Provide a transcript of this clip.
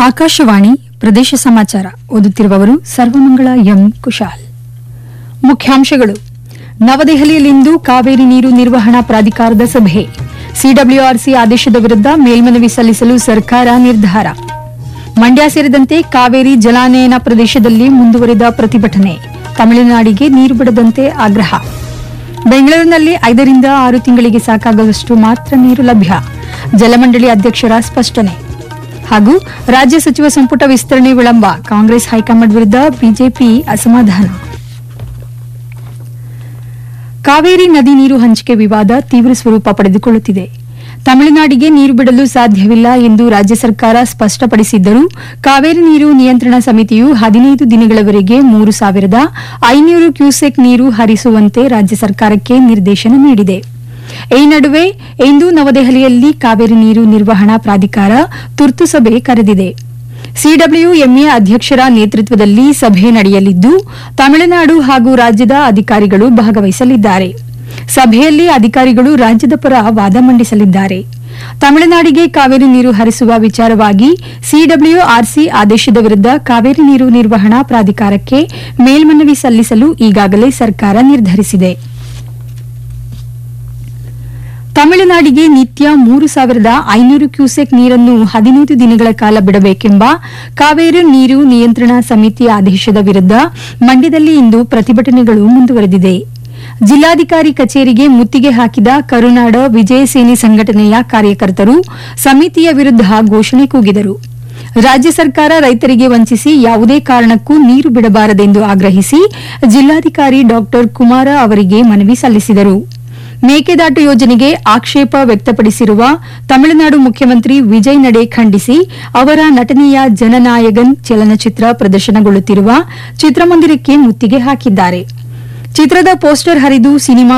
ಆಕಾಶವಾಣಿ ಪ್ರದೇಶ ಸಮಾಚಾರ ಓದುತ್ತಿರುವವರು ಸರ್ವಮಂಗಳ ಎಂ ಕುಶಾಲ್ ಮುಖ್ಯಾಂಶಗಳು ನವದೆಹಲಿಯಲ್ಲಿಂದು ಕಾವೇರಿ ನೀರು ನಿರ್ವಹಣಾ ಪ್ರಾಧಿಕಾರದ ಸಭೆ ಸಿಡಬ್ಲ್ಯೂಆರ್ಸಿ ಆದೇಶದ ವಿರುದ್ಧ ಮೇಲ್ಮನವಿ ಸಲ್ಲಿಸಲು ಸರ್ಕಾರ ನಿರ್ಧಾರ ಮಂಡ್ಯ ಸೇರಿದಂತೆ ಕಾವೇರಿ ಜಲಾನಯನ ಪ್ರದೇಶದಲ್ಲಿ ಮುಂದುವರಿದ ಪ್ರತಿಭಟನೆ ತಮಿಳುನಾಡಿಗೆ ನೀರು ಬಿಡದಂತೆ ಆಗ್ರಹ ಬೆಂಗಳೂರಿನಲ್ಲಿ ಐದರಿಂದ ಆರು ತಿಂಗಳಿಗೆ ಸಾಕಾಗುವಷ್ಟು ಮಾತ್ರ ನೀರು ಲಭ್ಯ ಜಲಮಂಡಳಿ ಅಧ್ಯಕ್ಷರ ಸ್ಪಷ್ಟನೆ ಹಾಗೂ ರಾಜ್ಯ ಸಚಿವ ಸಂಪುಟ ವಿಸ್ತರಣೆ ವಿಳಂಬ ಕಾಂಗ್ರೆಸ್ ಹೈಕಮಾಂಡ್ ವಿರುದ್ಧ ಬಿಜೆಪಿ ಅಸಮಾಧಾನ ಕಾವೇರಿ ನದಿ ನೀರು ಹಂಚಿಕೆ ವಿವಾದ ತೀವ್ರ ಸ್ವರೂಪ ಪಡೆದುಕೊಳ್ಳುತ್ತಿದೆ ತಮಿಳುನಾಡಿಗೆ ನೀರು ಬಿಡಲು ಸಾಧ್ಯವಿಲ್ಲ ಎಂದು ರಾಜ್ಯ ಸರ್ಕಾರ ಸ್ಪಷ್ಟಪಡಿಸಿದ್ದರೂ ಕಾವೇರಿ ನೀರು ನಿಯಂತ್ರಣ ಸಮಿತಿಯು ಹದಿನೈದು ದಿನಗಳವರೆಗೆ ಮೂರು ಸಾವಿರದ ಐನೂರು ಕ್ಯೂಸೆಕ್ ನೀರು ಹರಿಸುವಂತೆ ರಾಜ್ಯ ಸರ್ಕಾರಕ್ಕೆ ನಿರ್ದೇಶನ ನೀಡಿದೆ ಈ ನಡುವೆ ಇಂದು ನವದೆಹಲಿಯಲ್ಲಿ ಕಾವೇರಿ ನೀರು ನಿರ್ವಹಣಾ ಪ್ರಾಧಿಕಾರ ತುರ್ತು ಸಭೆ ಕರೆದಿದೆ ಸಿಡಬ್ಲ್ಯೂಎಂಎ ಅಧ್ಯಕ್ಷರ ನೇತೃತ್ವದಲ್ಲಿ ಸಭೆ ನಡೆಯಲಿದ್ದು ತಮಿಳುನಾಡು ಹಾಗೂ ರಾಜ್ಯದ ಅಧಿಕಾರಿಗಳು ಭಾಗವಹಿಸಲಿದ್ದಾರೆ ಸಭೆಯಲ್ಲಿ ಅಧಿಕಾರಿಗಳು ರಾಜ್ಯದ ಪರ ವಾದ ಮಂಡಿಸಲಿದ್ದಾರೆ ತಮಿಳುನಾಡಿಗೆ ಕಾವೇರಿ ನೀರು ಹರಿಸುವ ವಿಚಾರವಾಗಿ ಸಿಡಬ್ಲ್ಯೂಆರ್ಸಿ ಆದೇಶದ ವಿರುದ್ಧ ಕಾವೇರಿ ನೀರು ನಿರ್ವಹಣಾ ಪ್ರಾಧಿಕಾರಕ್ಕೆ ಮೇಲ್ಮನವಿ ಸಲ್ಲಿಸಲು ಈಗಾಗಲೇ ಸರ್ಕಾರ ನಿರ್ಧರಿಸಿದೆ ತಮಿಳುನಾಡಿಗೆ ನಿತ್ಯ ಮೂರು ಸಾವಿರದ ಐನೂರು ಕ್ಯೂಸೆಕ್ ನೀರನ್ನು ಹದಿನೈದು ದಿನಗಳ ಕಾಲ ಬಿಡಬೇಕೆಂಬ ಕಾವೇರಿ ನೀರು ನಿಯಂತ್ರಣ ಸಮಿತಿ ಆದೇಶದ ವಿರುದ್ಧ ಮಂಡ್ಯದಲ್ಲಿ ಇಂದು ಪ್ರತಿಭಟನೆಗಳು ಮುಂದುವರೆದಿದೆ ಜಿಲ್ಲಾಧಿಕಾರಿ ಕಚೇರಿಗೆ ಮುತ್ತಿಗೆ ಹಾಕಿದ ಕರುನಾಡ ವಿಜಯ ಸೇನೆ ಸಂಘಟನೆಯ ಕಾರ್ಯಕರ್ತರು ಸಮಿತಿಯ ವಿರುದ್ಧ ಘೋಷಣೆ ಕೂಗಿದರು ರಾಜ್ಯ ಸರ್ಕಾರ ರೈತರಿಗೆ ವಂಚಿಸಿ ಯಾವುದೇ ಕಾರಣಕ್ಕೂ ನೀರು ಬಿಡಬಾರದೆಂದು ಆಗ್ರಹಿಸಿ ಜಿಲ್ಲಾಧಿಕಾರಿ ಡಾ ಕುಮಾರ ಅವರಿಗೆ ಮನವಿ ಸಲ್ಲಿಸಿದರು ಮೇಕೆದಾಟು ಯೋಜನೆಗೆ ಆಕ್ಷೇಪ ವ್ಯಕ್ತಪಡಿಸಿರುವ ತಮಿಳುನಾಡು ಮುಖ್ಯಮಂತ್ರಿ ವಿಜಯ್ ನಡೆ ಖಂಡಿಸಿ ಅವರ ನಟನೆಯ ಜನನಾಯಗನ್ ಚಲನಚಿತ್ರ ಪ್ರದರ್ಶನಗೊಳ್ಳುತ್ತಿರುವ ಚಿತ್ರಮಂದಿರಕ್ಕೆ ಮುತ್ತಿಗೆ ಹಾಕಿದ್ದಾರೆ ಚಿತ್ರದ ಪೋಸ್ಟರ್ ಹರಿದು ಸಿನಿಮಾ